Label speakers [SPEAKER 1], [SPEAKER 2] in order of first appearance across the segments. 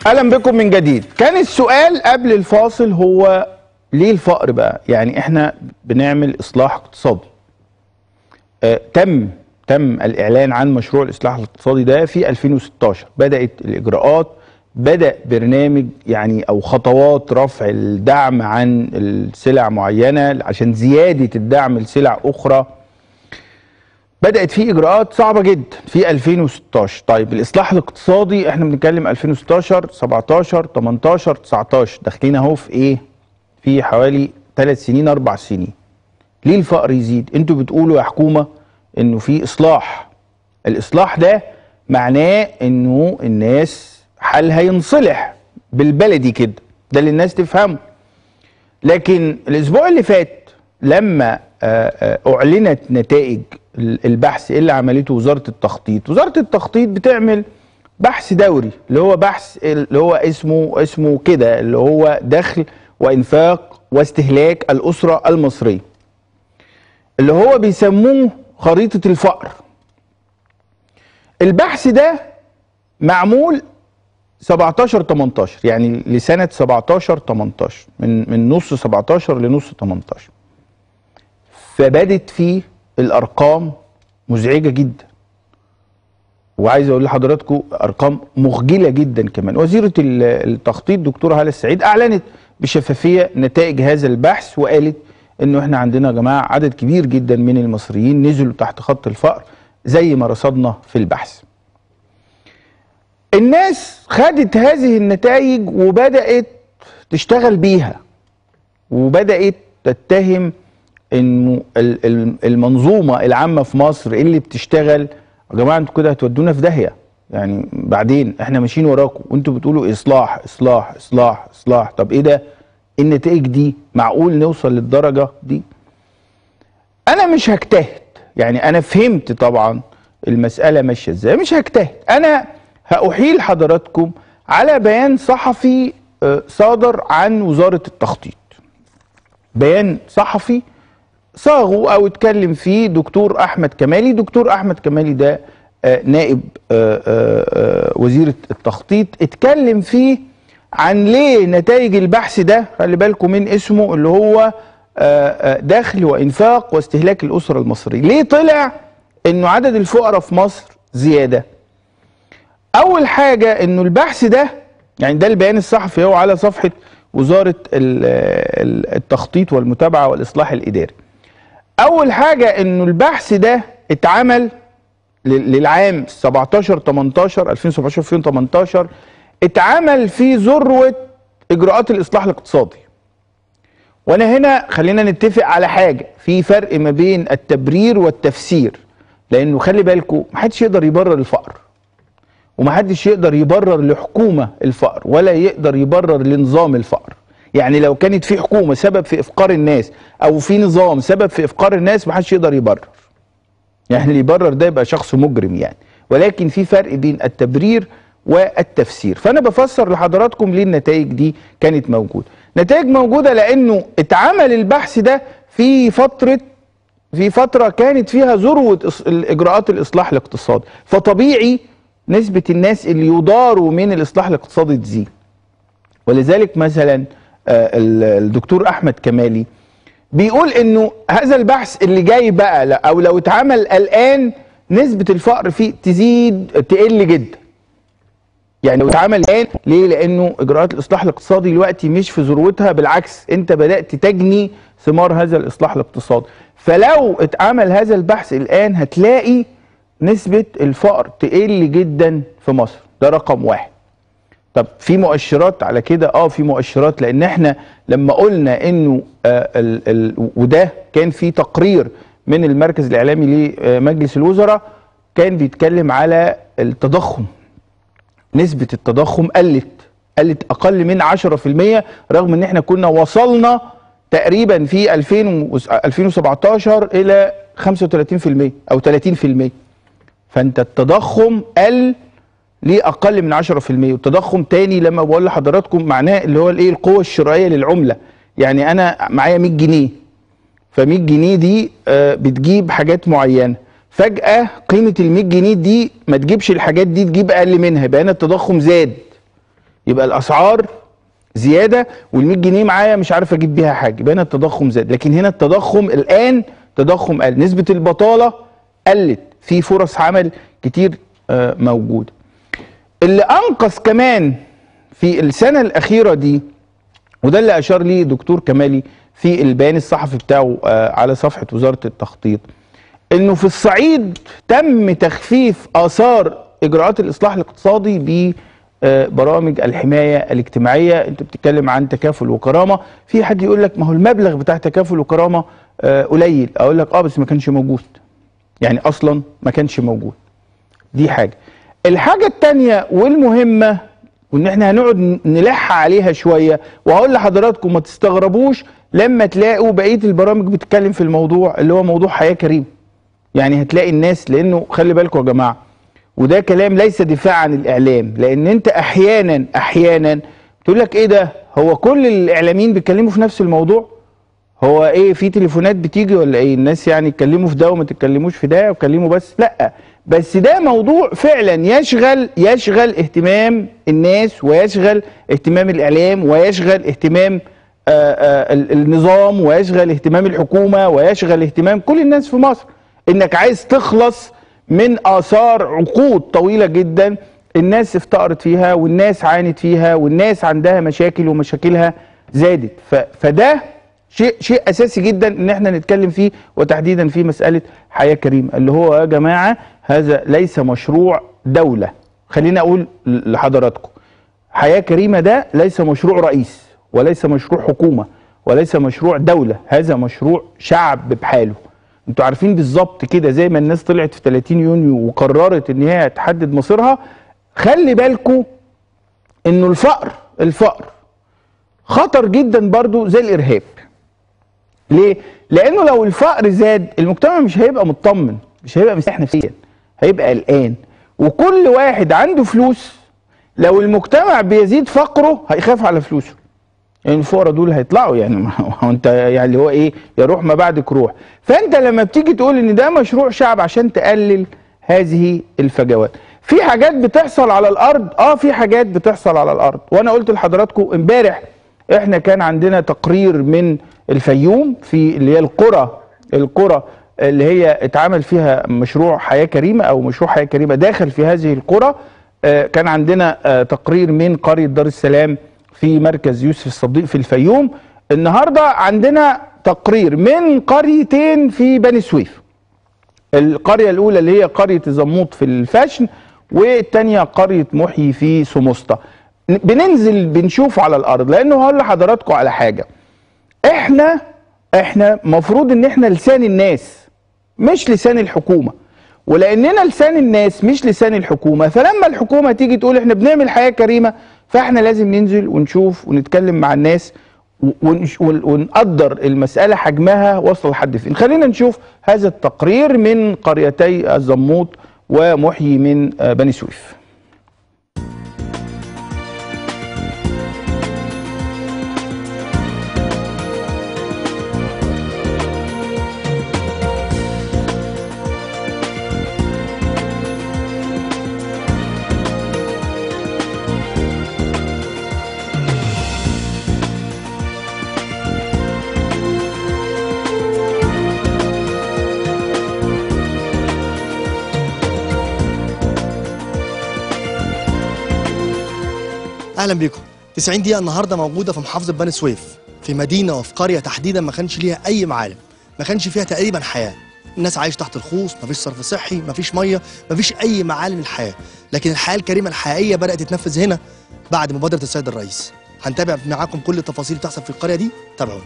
[SPEAKER 1] اهلا بكم من جديد كان السؤال قبل الفاصل هو ليه الفقر بقى يعني احنا بنعمل اصلاح اقتصادي آه تم تم الاعلان عن مشروع الاصلاح الاقتصادي ده في 2016 بدات الاجراءات بدا برنامج يعني او خطوات رفع الدعم عن السلع معينه عشان زياده الدعم لسلع اخرى بدات في اجراءات صعبه جدا في 2016 طيب الاصلاح الاقتصادي احنا بنتكلم 2016 17 18 19 داخلين اهو في ايه في حوالي 3 سنين 4 سنين ليه الفقر يزيد انتوا بتقولوا يا حكومه انه في اصلاح الاصلاح ده معناه انه الناس حالها ينصلح بالبلدي كده ده اللي الناس تفهمه لكن الاسبوع اللي فات لما اعلنت نتائج البحث اللي عملته وزاره التخطيط وزاره التخطيط بتعمل بحث دوري اللي هو بحث اللي هو اسمه اسمه كده اللي هو دخل وانفاق واستهلاك الاسره المصريه اللي هو بيسموه خريطه الفقر البحث ده معمول 17 18 يعني لسنه 17 18 من من نص 17 لنص 18 فبدت فيه الارقام مزعجه جدا وعايز اقول لحضراتكم ارقام مخجله جدا كمان وزيره التخطيط دكتوره هاله السعيد اعلنت بشفافيه نتائج هذا البحث وقالت انه احنا عندنا يا جماعه عدد كبير جدا من المصريين نزلوا تحت خط الفقر زي ما رصدنا في البحث الناس خدت هذه النتائج وبدات تشتغل بيها وبدات تتهم انه المنظومه العامه في مصر اللي بتشتغل يا جماعه انتوا كده هتودونا في داهيه يعني بعدين احنا ماشيين وراكم وانتوا بتقولوا اصلاح اصلاح اصلاح اصلاح طب ايه ده النتائج دي معقول نوصل للدرجه دي انا مش هجتهد يعني انا فهمت طبعا المساله ماشيه ازاي مش هجتهد انا هاحيل حضراتكم على بيان صحفي صادر عن وزاره التخطيط بيان صحفي صاغه او اتكلم فيه دكتور احمد كمالي دكتور احمد كمالي ده آه نائب آه آه وزير التخطيط اتكلم فيه عن ليه نتائج البحث ده خلي بالكم من اسمه اللي هو دخل وانفاق واستهلاك الاسره المصريه ليه طلع انه عدد الفقراء في مصر زياده اول حاجه انه البحث ده يعني ده البيان الصحفي هو على صفحه وزاره التخطيط والمتابعه والاصلاح الاداري اول حاجه انه البحث ده اتعمل للعام 17 18 2017 2018 اتعمل في ذروه اجراءات الاصلاح الاقتصادي وانا هنا خلينا نتفق على حاجه في فرق ما بين التبرير والتفسير لانه خلي بالكم محدش يقدر يبرر الفقر ومحدش يقدر يبرر لحكومه الفقر ولا يقدر يبرر لنظام الفقر يعني لو كانت في حكومه سبب في افقار الناس او في نظام سبب في افقار الناس محدش يقدر يبرر يعني اللي يبرر ده يبقى شخص مجرم يعني ولكن في فرق بين التبرير والتفسير فانا بفسر لحضراتكم ليه النتائج دي كانت موجوده نتائج موجوده لانه اتعمل البحث ده في فتره في فتره كانت فيها ذروه الاجراءات الاصلاح الاقتصادي فطبيعي نسبه الناس اللي يضاروا من الاصلاح الاقتصادي تزيد ولذلك مثلا الدكتور احمد كمالي بيقول انه هذا البحث اللي جاي بقى او لو اتعمل الان نسبه الفقر فيه تزيد تقل جدا يعني لو اتعمل الان ليه لانه اجراءات الاصلاح الاقتصادي دلوقتي مش في ذروتها بالعكس انت بدات تجني ثمار هذا الاصلاح الاقتصادي فلو اتعمل هذا البحث الان هتلاقي نسبه الفقر تقل جدا في مصر ده رقم واحد طب في مؤشرات على كده اه في مؤشرات لان احنا لما قلنا انه آه ال ال وده كان في تقرير من المركز الاعلامي لمجلس الوزراء كان بيتكلم على التضخم نسبه التضخم قلت قلت اقل من 10% رغم ان احنا كنا وصلنا تقريبا في 2000 2017 الى 35% او 30% فانت التضخم قل ليه اقل من 10% والتضخم تاني لما بقول لحضراتكم معناه اللي هو الايه القوه الشرائيه للعمله يعني انا معايا 100 جنيه ف 100 جنيه دي آه بتجيب حاجات معينه فجاه قيمه ال 100 جنيه دي ما تجيبش الحاجات دي تجيب اقل منها يبقى هنا التضخم زاد يبقى الاسعار زياده وال 100 جنيه معايا مش عارف اجيب بيها حاجه يبقى هنا التضخم زاد لكن هنا التضخم الان تضخم قل نسبه البطاله قلت في فرص عمل كتير آه، موجوده اللي انقذ كمان في السنه الاخيره دي وده اللي اشار ليه دكتور كمالي في البيان الصحفي بتاعه آه، على صفحه وزاره التخطيط انه في الصعيد تم تخفيف اثار اجراءات الاصلاح الاقتصادي ببرامج الحمايه الاجتماعيه انت بتتكلم عن تكافل وكرامه في حد يقول لك ما هو المبلغ بتاع تكافل وكرامه آه، قليل اقول لك اه بس ما كانش موجود يعني اصلا ما كانش موجود دي حاجه الحاجه الثانيه والمهمه وان احنا هنقعد نلح عليها شويه وهقول لحضراتكم ما تستغربوش لما تلاقوا بقيه البرامج بتتكلم في الموضوع اللي هو موضوع حياه كريم يعني هتلاقي الناس لانه خلي بالكم يا جماعه وده كلام ليس دفاع عن الاعلام لان انت احيانا احيانا تقول لك ايه ده هو كل الاعلاميين بيتكلموا في نفس الموضوع هو ايه في تليفونات بتيجي ولا ايه الناس يعني يتكلموا في ده وما تتكلموش في ده ويتكلموا بس لا بس ده موضوع فعلا يشغل يشغل اهتمام الناس ويشغل اهتمام الاعلام ويشغل اهتمام آآ آآ ال- النظام ويشغل اهتمام الحكومه ويشغل اهتمام كل الناس في مصر انك عايز تخلص من اثار عقود طويله جدا الناس افتقرت فيها والناس عانت فيها والناس عندها مشاكل ومشاكلها زادت ف... فده شيء شيء اساسي جدا ان احنا نتكلم فيه وتحديدا في مساله حياه كريمه اللي هو يا جماعه هذا ليس مشروع دوله خليني اقول لحضراتكم حياه كريمه ده ليس مشروع رئيس وليس مشروع حكومه وليس مشروع دوله هذا مشروع شعب بحاله انتوا عارفين بالظبط كده زي ما الناس طلعت في 30 يونيو وقررت ان هي تحدد مصيرها خلي بالكم انه الفقر الفقر خطر جدا برضو زي الارهاب ليه لانه لو الفقر زاد المجتمع مش هيبقى مطمن مش هيبقى مرتاح نفسيا هيبقى قلقان وكل واحد عنده فلوس لو المجتمع بيزيد فقره هيخاف على فلوسه يعني الفقراء دول هيطلعوا يعني ما هو انت يعني اللي هو ايه يروح ما بعدك روح فانت لما بتيجي تقول ان ده مشروع شعب عشان تقلل هذه الفجوات في حاجات بتحصل على الارض اه في حاجات بتحصل على الارض وانا قلت لحضراتكم امبارح احنا كان عندنا تقرير من الفيوم في اللي هي القرى القرى اللي هي اتعمل فيها مشروع حياه كريمه او مشروع حياه كريمه داخل في هذه القرى آه، كان عندنا آه، تقرير من قريه دار السلام في مركز يوسف الصديق في الفيوم النهارده عندنا تقرير من قريتين في بني سويف القريه الاولى اللي هي قريه زموط في الفاشن والثانيه قريه محيي في سموسطه ن- بننزل بنشوف على الارض لانه هقول لحضراتكم على حاجه احنا احنا مفروض ان احنا لسان الناس مش لسان الحكومه ولاننا لسان الناس مش لسان الحكومه فلما الحكومه تيجي تقول احنا بنعمل حياه كريمه فاحنا لازم ننزل ونشوف ونتكلم مع الناس و- ونش- ون- ونقدر المساله حجمها وصل لحد فين خلينا نشوف هذا التقرير من قريتي الزموط ومحيي من آه، بني سويف
[SPEAKER 2] اهلا بيكم 90 دقيقه النهارده موجوده في محافظه بني سويف في مدينه وفي قريه تحديدا ما كانش ليها اي معالم ما كانش فيها تقريبا حياه الناس عايش تحت الخوص مفيش صرف صحي مفيش ميه مفيش اي معالم للحياه لكن الحياه الكريمه الحقيقيه بدات تتنفذ هنا بعد مبادره السيد الرئيس هنتابع معاكم كل التفاصيل اللي بتحصل في القريه دي تابعونا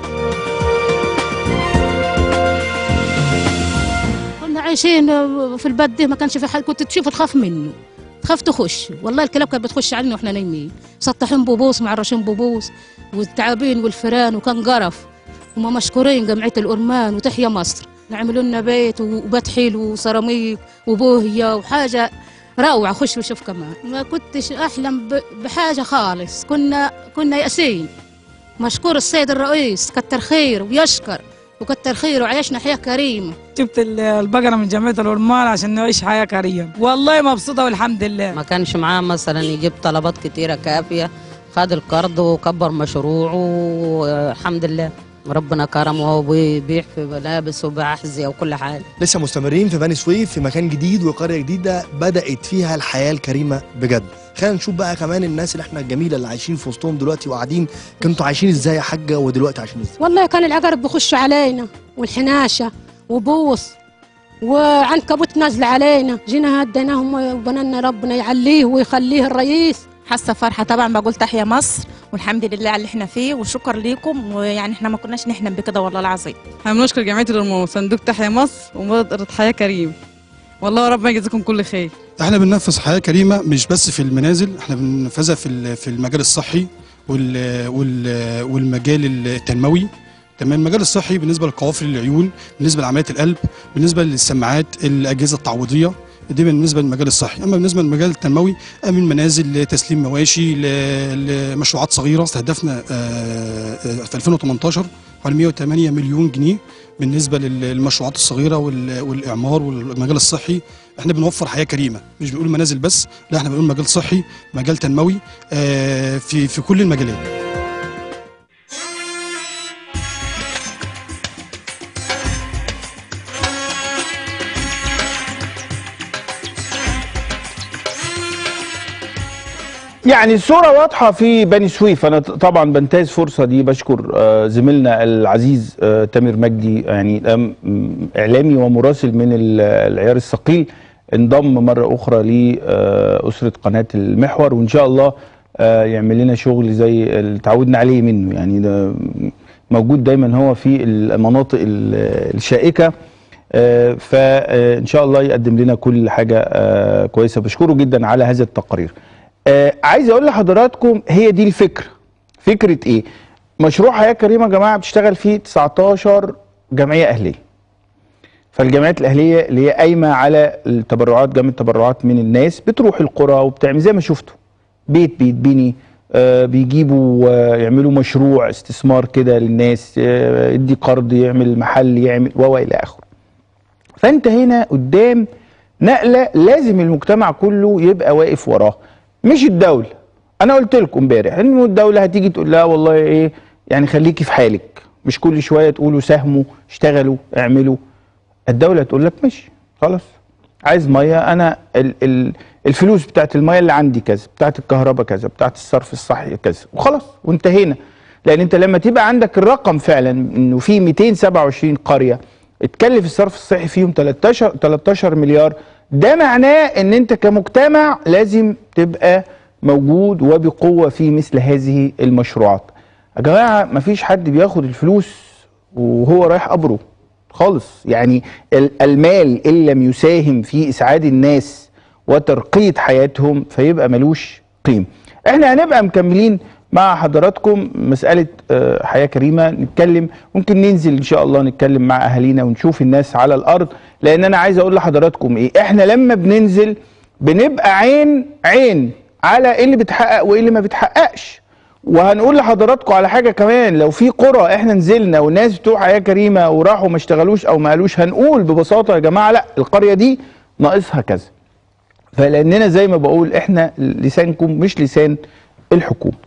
[SPEAKER 3] كنا عايشين في البلد ده ما كانش في حد كنت تشوف تخاف منه تخاف تخش والله الكلاب كانت بتخش علينا واحنا نايمين سطحين بوبوس معرشين بوبوس والتعابين والفيران وكان قرف وما مشكورين جمعيه الأرمان وتحيا مصر نعملوا لنا بيت وبيت حلو وسيراميك وبوهيه وحاجه روعه خش وشوف كمان ما كنتش احلم ب- بحاجه خالص كنا كنا يأسين مشكور السيد الرئيس كتر خير ويشكر وكتر خير وعيشنا حياه كريمه
[SPEAKER 4] جبت ال- البقرة من جمعية الورمان عشان نعيش حياة كريمة والله مبسوطة والحمد لله
[SPEAKER 5] ما كانش معاه مثلا يجيب طلبات كتيرة كافية خد القرض وكبر مشروعه والحمد لله ربنا كرمه وهو بيبيع في ملابس وبأحذية وكل حاجة
[SPEAKER 2] لسه مستمرين في بني سويف في مكان جديد وقريه جديده بدات فيها الحياه الكريمه بجد خلينا نشوف بقى كمان الناس اللي احنا الجميله اللي عايشين في وسطهم دلوقتي وقاعدين كنتوا عايشين ازاي يا حاجه ودلوقتي عايشين ازاي
[SPEAKER 6] والله كان العقرب بيخشوا علينا والحناشة وبوص وعنكبوت نازل علينا جينا هديناهم وبننا ربنا يعليه ويخليه الرئيس
[SPEAKER 7] حاسه فرحه طبعا بقول تحيا مصر والحمد لله على اللي احنا فيه وشكر ليكم ويعني احنا ما كناش نحلم بكده والله العظيم
[SPEAKER 8] احنا بنشكر جمعيه الرماة وصندوق تحيا مصر ومبادره حياه كريم والله ربنا يجزيكم كل خير
[SPEAKER 9] احنا بننفذ حياه كريمه مش بس في المنازل احنا بننفذها في ال- في المجال الصحي وال وال والمجال التنموي تمام المجال الصحي بالنسبه لقوافل العيون بالنسبه لعمليات القلب بالنسبه للسماعات الاجهزه التعويضيه دي بالنسبه للمجال الصحي اما بالنسبه للمجال التنموي من منازل لتسليم مواشي ل- لمشروعات صغيره استهدفنا آه، آه، في 2018 حوالي 108 مليون جنيه بالنسبه لل- للمشروعات الصغيره وال- والاعمار والمجال الصحي احنا بنوفر حياه كريمه مش بنقول منازل بس لا احنا بنقول مجال صحي مجال تنموي آه، في في كل المجالات
[SPEAKER 1] يعني الصورة واضحة في بني سويف أنا ط- طبعا بنتهز فرصة دي بشكر آه، زميلنا العزيز آه، تامر مجدي يعني ده م- م- إعلامي ومراسل من ال- العيار الثقيل انضم مرة أخرى لأسرة قناة المحور وإن شاء الله آه، يعمل لنا شغل زي اللي تعودنا عليه منه يعني ده موجود دايما هو في المناطق ال- الشائكة آه، فإن شاء الله يقدم لنا كل حاجة آه، كويسة بشكره جدا على هذا التقرير آه عايز اقول لحضراتكم هي دي الفكره فكره ايه مشروع حياه كريمه يا جماعه بتشتغل فيه 19 جمعيه اهليه فالجمعيات الاهليه اللي هي قايمه على التبرعات جمع التبرعات من الناس بتروح القرى وبتعمل زي ما شفتوا بيت بيتبني آه بيجيبوا آه يعملوا مشروع استثمار كده للناس آه يدي قرض يعمل محل يعمل و الى اخره فانت هنا قدام نقله لازم المجتمع كله يبقى واقف وراها مش الدوله انا قلت لكم امبارح ان الدوله هتيجي تقول لها والله ايه يعني خليكي في حالك مش كل شويه تقولوا ساهموا اشتغلوا اعملوا الدوله تقول لك ماشي خلاص عايز ميه انا ال ال الفلوس بتاعت الميه اللي عندي كذا بتاعت الكهرباء كذا بتاعت الصرف الصحي كذا وخلاص وانتهينا لان انت لما تبقى عندك الرقم فعلا انه في 227 قريه اتكلف الصرف الصحي فيهم 13 13 مليار ده معناه ان انت كمجتمع لازم تبقى موجود وبقوه في مثل هذه المشروعات يا جماعه مفيش حد بياخد الفلوس وهو رايح قبره خالص يعني ال- المال ان لم يساهم في اسعاد الناس وترقيه حياتهم فيبقى ملوش قيمه احنا هنبقى مكملين مع حضراتكم مسألة آه، حياة كريمة نتكلم ممكن ننزل إن شاء الله نتكلم مع أهالينا ونشوف الناس على الأرض لأن أنا عايز أقول لحضراتكم إيه إحنا لما بننزل بنبقى عين عين على إيه اللي بتحقق وإيه اللي ما بتحققش وهنقول لحضراتكم على حاجه كمان لو في قرى احنا نزلنا والناس بتوع حياه كريمه وراحوا ما اشتغلوش او ما قالوش هنقول ببساطه يا جماعه لا القريه دي ناقصها كذا فلاننا زي ما بقول احنا لسانكم مش لسان الحكومه